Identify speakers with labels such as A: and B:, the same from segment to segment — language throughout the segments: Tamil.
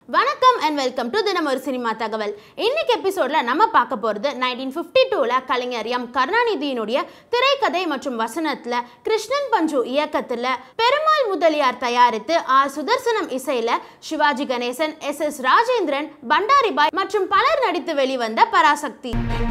A: வணக்கம் அண்ட் வெல்கம் டு தினம் ஒரு சினிமா தகவல் இன்னைக்கு எபிசோட்ல நம்ம பார்க்க போறது நைன்டீன் ஃபிஃப்டி டூல கலைஞர் எம் கருணாநிதியினுடைய திரைக்கதை மற்றும் வசனத்துல கிருஷ்ணன் பஞ்சு இயக்கத்துல பெருமாள் முதலியார் தயாரித்து ஆர் சுதர்சனம் இசையில சிவாஜி கணேசன் எஸ் எஸ் ராஜேந்திரன் பண்டாரிபாய் மற்றும் பலர் நடித்து வெளிவந்த பராசக்தி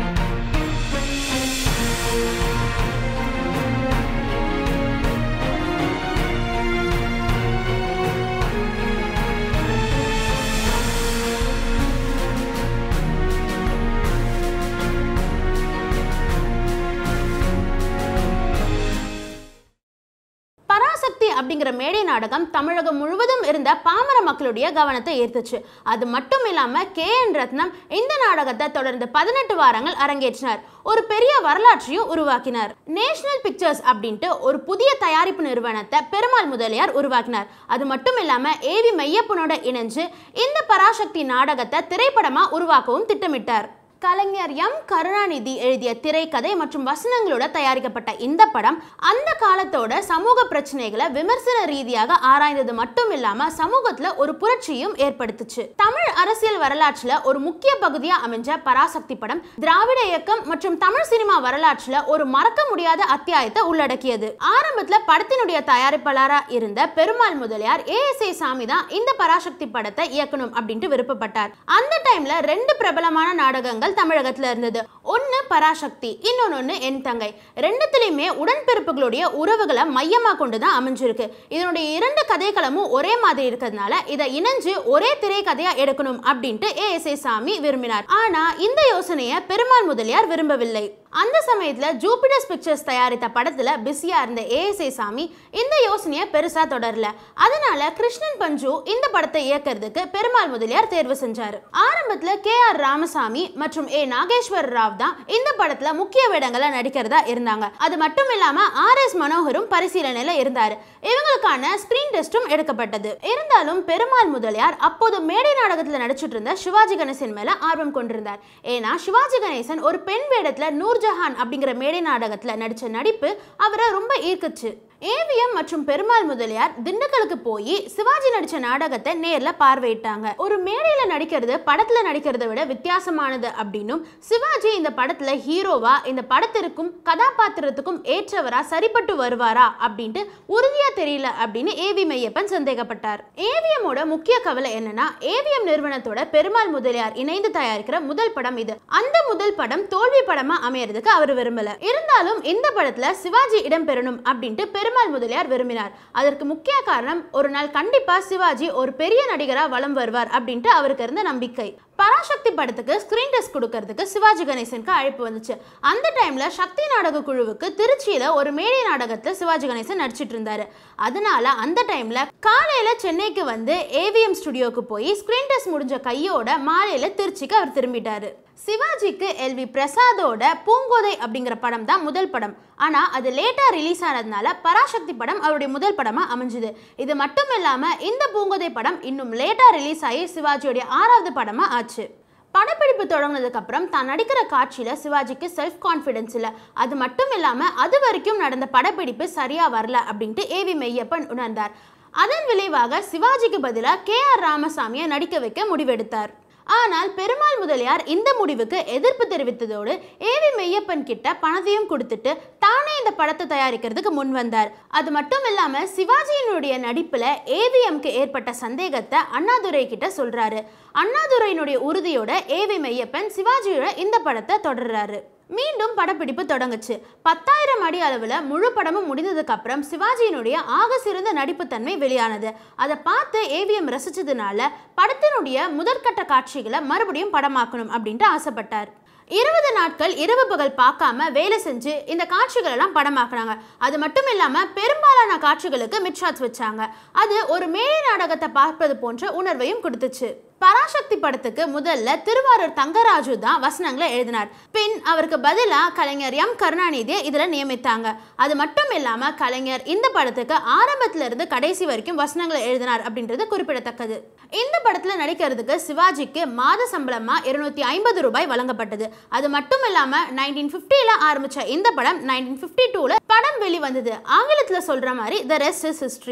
A: பராசக்தி அப்படிங்கிற மேடை நாடகம் தமிழகம் முழுவதும் இருந்த பாமர மக்களுடைய கவனத்தை ஈர்த்துச்சு அது மட்டும் இல்லாம கே என் ரத்னம் இந்த நாடகத்தை தொடர்ந்து பதினெட்டு வாரங்கள் அரங்கேற்றினார் ஒரு பெரிய வரலாற்றையும் உருவாக்கினார் நேஷனல் பிக்சர்ஸ் அப்படின்ட்டு ஒரு புதிய தயாரிப்பு நிறுவனத்தை பெருமாள் முதலியார் உருவாக்கினார் அது மட்டும் இல்லாம ஏவி மையப்பனோட இணைஞ்சு இந்த பராசக்தி நாடகத்தை திரைப்படமா உருவாக்கவும் திட்டமிட்டார் கலைஞர் எம் கருணாநிதி எழுதிய திரைக்கதை மற்றும் வசனங்களோட தயாரிக்கப்பட்ட இந்த படம் அந்த காலத்தோட சமூக பிரச்சனைகளை விமர்சன ரீதியாக ஆராய்ந்தது மட்டும் இல்லாம சமூகத்துல ஒரு புரட்சியும் ஏற்படுத்துச்சு தமிழ் அரசியல் வரலாற்றுல ஒரு முக்கிய பகுதியா அமைஞ்ச பராசக்தி படம் திராவிட இயக்கம் மற்றும் தமிழ் சினிமா வரலாற்றுல ஒரு மறக்க முடியாத அத்தியாயத்தை உள்ளடக்கியது ஆரம்பத்துல படத்தினுடைய தயாரிப்பாளரா இருந்த பெருமாள் முதலியார் ஏஎஸ்ஐ சாமி தான் இந்த பராசக்தி படத்தை இயக்கணும் அப்படின்ட்டு விருப்பப்பட்டார் அந்த டைம்ல ரெண்டு பிரபலமான நாடகங்கள் தமிழகத்துல இருந்தது ஒன்னு பராசக்தி இன்னொன்னு என் தங்கை ரெண்டுத்திலையுமே உடன்பிறப்புகளுடைய உறவுகளை மையமா கொண்டு தான் அமைஞ்சிருக்கு இதனுடைய இரண்டு கதைக்களமும் ஒரே மாதிரி இருக்கிறதுனால இதை இணைஞ்சு ஒரே திரைக்கதையா எடுக்கணும் அப்படின்ட்டு ஏஎஸ்ஏ சாமி விரும்பினார் ஆனா இந்த யோசனையை பெருமாள் முதலியார் விரும்பவில்லை அந்த சமயத்துல ஜூபிட்டர்ஸ் பிக்சர்ஸ் தயாரித்த படத்துல பிஸியா இருந்த ஏஎஸ்ஏ சாமி இந்த யோசனையை பெருசா தொடரல அதனால கிருஷ்ணன் பஞ்சு இந்த படத்தை இயக்கிறதுக்கு பெருமாள் முதலியார் தேர்வு செஞ்சாரு ஆரம்பத்துல கே ஆர் ராமசாமி மற்றும் ஏ நாகேஸ்வர் ராவ் தான் இந்த படத்துல முக்கிய வேடங்களை நடிக்கிறதா இருந்தாங்க அது மட்டும் இல்லாம ஆர் எஸ் மனோகரும் பரிசீலனையில இருந்தாரு இவங்களுக்கான ஸ்கிரீன் டெஸ்டும் எடுக்கப்பட்டது இருந்தாலும் பெருமாள் முதலியார் அப்போது மேடை நாடகத்துல நடிச்சிட்டு இருந்த சிவாஜி கணேசன் மேல ஆர்வம் கொண்டிருந்தார் ஏன்னா சிவாஜி கணேசன் ஒரு பெண் வேடத்துல நூர்ஜஹான் அப்படிங்கிற மேடை நாடகத்துல நடிச்ச நடிப்பு அவரை ரொம்ப ஈர்க்குச்சு ஏவிஎம் மற்றும் பெருமாள் முதலியார் திண்டுக்கலுக்கு போய் சிவாஜி நடிச்ச நாடகத்தை நேர்ல பார்வையிட்டாங்க ஒரு மேடையில நடிக்கிறது படத்துல நடிக்கிறதை விட வித்தியாசமானது அப்படின்னும் சிவாஜி இந்த படத்துல ஹீரோவா இந்த படத்திற்கும் கதாபாத்திரத்துக்கும் ஏற்றவரா சரிப்பட்டு வருவாரா அப்படின்ட்டு உறுதியா தெரியல அப்படின்னு ஏவி மையப்பன் சந்தேகப்பட்டார் ஏவிஎம்மோட முக்கிய கவலை என்னன்னா ஏவிஎம் நிறுவனத்தோட பெருமாள் முதலியார் இணைந்து தயாரிக்கிற முதல் படம் இது அந்த முதல் படம் தோல்வி படமா அமையறதுக்கு அவர் விரும்பல இருந்தாலும் இந்த படத்துல சிவாஜி இடம்பெறணும் அப்படின்ட்டு பெருமாள் முதலியார் விரும்பினார் அதற்கு முக்கிய காரணம் ஒரு நாள் கண்டிப்பா சிவாஜி ஒரு பெரிய நடிகரா வலம் வருவார் அப்படின்ட்டு அவருக்கு இருந்த நம்பிக்கை பராசக்தி படத்துக்கு ஸ்கிரீன் டெஸ்ட் கொடுக்கறதுக்கு சிவாஜி கணேசனுக்கு அழைப்பு வந்துச்சு அந்த டைம்ல சக்தி நாடக குழுவுக்கு திருச்சியில ஒரு மேடை நாடகத்துல சிவாஜி கணேசன் நடிச்சிட்டு இருந்தாரு அதனால அந்த டைம்ல காலையில சென்னைக்கு வந்து ஏவிஎம் ஸ்டுடியோக்கு போய் ஸ்கிரீன் டெஸ்ட் முடிஞ்ச கையோட மாலையில திருச்சிக்கு அவர் திரும்பிட்டாரு சிவாஜிக்கு எல்வி பிரசாதோட பூங்கோதை அப்படிங்கிற படம் தான் முதல் படம் ஆனா அது லேட்டா ரிலீஸ் ஆனதுனால பராசக்தி படம் அவருடைய முதல் படமா அமைஞ்சுது இது மட்டும் இல்லாம இந்த பூங்கோதை படம் இன்னும் லேட்டா ரிலீஸ் ஆகி சிவாஜியோடைய ஆறாவது படமா ஆச்சு படப்பிடிப்பு தொடங்கினதுக்கு அப்புறம் தான் நடிக்கிற காட்சியில சிவாஜிக்கு செல்ஃப் கான்ஃபிடன்ஸ் இல்லை அது மட்டும் இல்லாம அது வரைக்கும் நடந்த படப்பிடிப்பு சரியா வரல அப்படின்ட்டு ஏவி மெய்யப்பன் உணர்ந்தார் அதன் விளைவாக சிவாஜிக்கு பதிலாக கே ஆர் ராமசாமியை நடிக்க வைக்க முடிவெடுத்தார் ஆனால் பெருமாள் முதலியார் இந்த முடிவுக்கு எதிர்ப்பு தெரிவித்ததோடு ஏவி மெய்யப்பன் கிட்ட பணத்தையும் கொடுத்துட்டு தானே இந்த படத்தை தயாரிக்கிறதுக்கு முன் வந்தார் அது மட்டும் இல்லாம சிவாஜியினுடைய நடிப்புல ஏவிஎம்க்கு ஏற்பட்ட சந்தேகத்தை அண்ணாதுரை கிட்ட சொல்றாரு அண்ணாதுரையினுடைய உறுதியோட ஏவி மெய்யப்பன் சிவாஜியோட இந்த படத்தை தொடர்றாரு மீண்டும் படப்பிடிப்பு தொடங்குச்சு பத்தாயிரம் அடி அளவில் முழு படமும் முடிந்ததுக்கு அப்புறம் சிவாஜியினுடைய ஆக சிறந்த நடிப்புத்தன்மை வெளியானது அதை பார்த்து ஏவிஎம் ரசிச்சதுனால படத்தினுடைய முதற்கட்ட காட்சிகளை மறுபடியும் படமாக்கணும் அப்படின்ட்டு ஆசைப்பட்டார் இருபது நாட்கள் இரவு பகல் பார்க்காம வேலை செஞ்சு இந்த காட்சிகள் எல்லாம் படமாக்குனாங்க அது மட்டும் இல்லாம பெரும்பாலான காட்சிகளுக்கு மிட்ஷாட்ஸ் வச்சாங்க அது ஒரு மேடை நாடகத்தை பார்ப்பது போன்ற உணர்வையும் கொடுத்துச்சு பராசக்தி படத்துக்கு முதல்ல திருவாரூர் தங்கராஜு தான் வசனங்களை எழுதினார் பின் அவருக்கு பதிலா கலைஞர் எம் கருணாநிதியை இதுல நியமித்தாங்க அது மட்டும் இல்லாம கலைஞர் இந்த படத்துக்கு ஆரம்பத்துல இருந்து கடைசி வரைக்கும் வசனங்களை எழுதினார் அப்படின்றது குறிப்பிடத்தக்கது இந்த படத்துல நடிக்கிறதுக்கு சிவாஜிக்கு மாத சம்பளமா இருநூத்தி ஐம்பது ரூபாய் வழங்கப்பட்டது அது மட்டும் இல்லாம நைன்டீன் பிப்டில ஆரம்பிச்ச இந்த படம் நைன்டீன் பிப்டி டூல படம் வெளிவந்தது ஆங்கிலத்துல சொல்ற மாதிரி த ரெஸ்ட் இஸ் ஹிஸ்டரி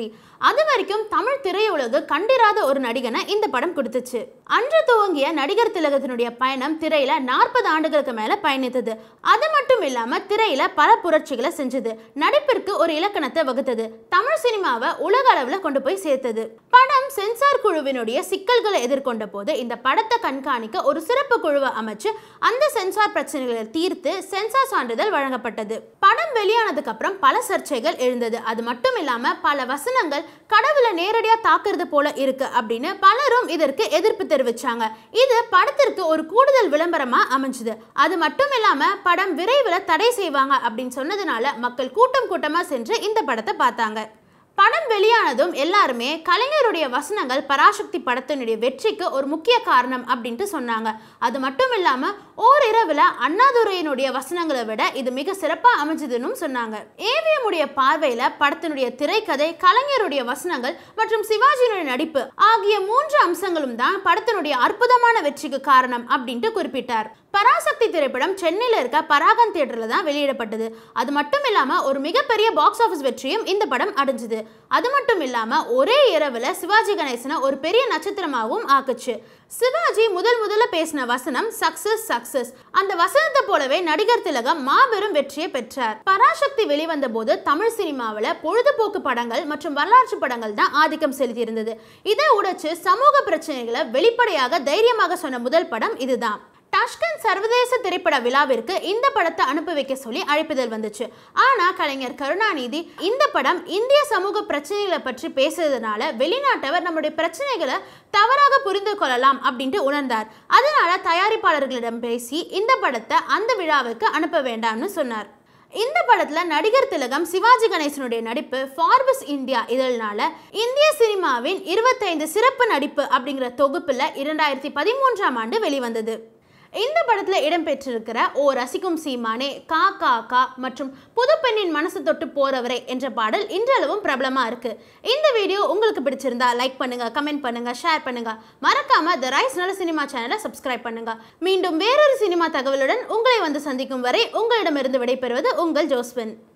A: அது வரைக்கும் தமிழ் திரையுலகு கண்டிராத ஒரு நடிகனை இந்த படம் கொடுத்துச்சு அன்று துவங்கிய நடிகர் திலகத்தினுடைய பயணம் திரையில நாற்பது ஆண்டுகளுக்கு மேல பயணித்தது அது மட்டும் இல்லாம திரையில பல புரட்சிகளை செஞ்சது நடிப்பிற்கு ஒரு இலக்கணத்தை வகுத்தது தமிழ் சினிமாவை உலக அளவுல கொண்டு போய் சேர்த்தது படம் சென்சார் குழுவினுடைய சிக்கல்களை எதிர்கொண்ட போது இந்த படத்தை கண்காணிக்க ஒரு சிறப்பு குழுவை அமைச்சு அந்த சென்சார் பிரச்சனைகளை தீர்த்து சென்சார் சான்றிதழ் வழங்கப்பட்டது படம் வெளியானதுக்கு அப்புறம் பல சர்ச்சைகள் எழுந்தது அது மட்டும் இல்லாம பல வசனங்கள் கடவுளை நேரடியா தாக்குறது போல இருக்கு அப்படின்னு பலரும் இதற்கு எதிர்ப்பு தெரிவிச்சாங்க இது படத்திற்கு ஒரு கூடுதல் விளம்பரமா அமைஞ்சது அது மட்டும் இல்லாம படம் விரைவில் தடை செய்வாங்க அப்படின்னு சொன்னதுனால மக்கள் கூட்டம் கூட்டமா சென்று இந்த படத்தை பார்த்தாங்க படம் வெளியானதும் எல்லாருமே கலைஞருடைய வசனங்கள் பராசக்தி படத்தினுடைய வெற்றிக்கு ஒரு முக்கிய காரணம் அப்படின்ட்டு சொன்னாங்க அது மட்டும் இல்லாம ஓரிரவுல அண்ணாதுரையினுடைய வசனங்களை விட இது மிக சிறப்பா அமைஞ்சதுன்னு சொன்னாங்க ஏவிஎம் உடைய பார்வையில படத்தினுடைய திரைக்கதை கலைஞருடைய வசனங்கள் மற்றும் சிவாஜியினுடைய நடிப்பு ஆகிய மூன்று அம்சங்களும் தான் படத்தினுடைய அற்புதமான வெற்றிக்கு காரணம் அப்படின்ட்டு குறிப்பிட்டார் பராசக்தி திரைப்படம் சென்னையில் இருக்க பராகன் தியேட்டரில் தான் வெளியிடப்பட்டது அது மட்டும் இல்லாமல் ஒரு மிகப்பெரிய பாக்ஸ் ஆஃபீஸ் வெற்றியும் இந்த படம் அடைஞ்சது அது மட்டும் இல்லாமல் ஒரே இரவில் சிவாஜி கணேசனை ஒரு பெரிய நட்சத்திரமாகவும் ஆக்குச்சு சிவாஜி முதல் முதல்ல பேசின வசனம் சக்சஸ் சக்சஸ் அந்த வசனத்தை போலவே நடிகர் திலகம் மாபெரும் வெற்றியை பெற்றார் பராசக்தி வெளிவந்த போது தமிழ் சினிமாவில் பொழுதுபோக்கு படங்கள் மற்றும் வரலாற்று படங்கள் தான் ஆதிக்கம் செலுத்தியிருந்தது இதை உடைச்சு சமூக பிரச்சனைகளை வெளிப்படையாக தைரியமாக சொன்ன முதல் படம் இதுதான் டாஷ்கண்ட் சர்வதேச திரைப்பட விழாவிற்கு இந்த படத்தை அனுப்பி வைக்க சொல்லி அழைப்புதல் வந்துச்சு ஆனா கலைஞர் கருணாநிதி இந்த படம் இந்திய சமூக பிரச்சனைகளை பற்றி பேசுறதுனால வெளிநாட்டவர் நம்முடைய பிரச்சனைகளை தவறாக புரிந்து கொள்ளலாம் அப்படின்ட்டு உணர்ந்தார் அதனால தயாரிப்பாளர்களிடம் பேசி இந்த படத்தை அந்த விழாவுக்கு அனுப்ப வேண்டாம்னு சொன்னார் இந்த படத்துல நடிகர் திலகம் சிவாஜி கணேசனுடைய நடிப்பு ஃபார்பஸ் இந்தியா இதழ்னால இந்திய சினிமாவின் இருபத்தைந்து சிறப்பு நடிப்பு அப்படிங்கிற தொகுப்புல இரண்டாயிரத்தி பதிமூன்றாம் ஆண்டு வெளிவந்தது இந்த படத்துல இடம்பெற்றிருக்கிற ஓ ரசிக்கும் சீமானே கா கா கா மற்றும் புது பெண்ணின் மனசு தொட்டு போறவரே என்ற பாடல் இன்றளவும் பிரபலமா இருக்கு இந்த வீடியோ உங்களுக்கு பிடிச்சிருந்தா லைக் பண்ணுங்க கமெண்ட் பண்ணுங்க ஷேர் பண்ணுங்க மறக்காம த ரைஸ் நல்ல சினிமா சேனலை சப்ஸ்கிரைப் பண்ணுங்க மீண்டும் வேறொரு சினிமா தகவலுடன் உங்களை வந்து சந்திக்கும் வரை உங்களிடமிருந்து விடைபெறுவது உங்கள் ஜோஸ்வின்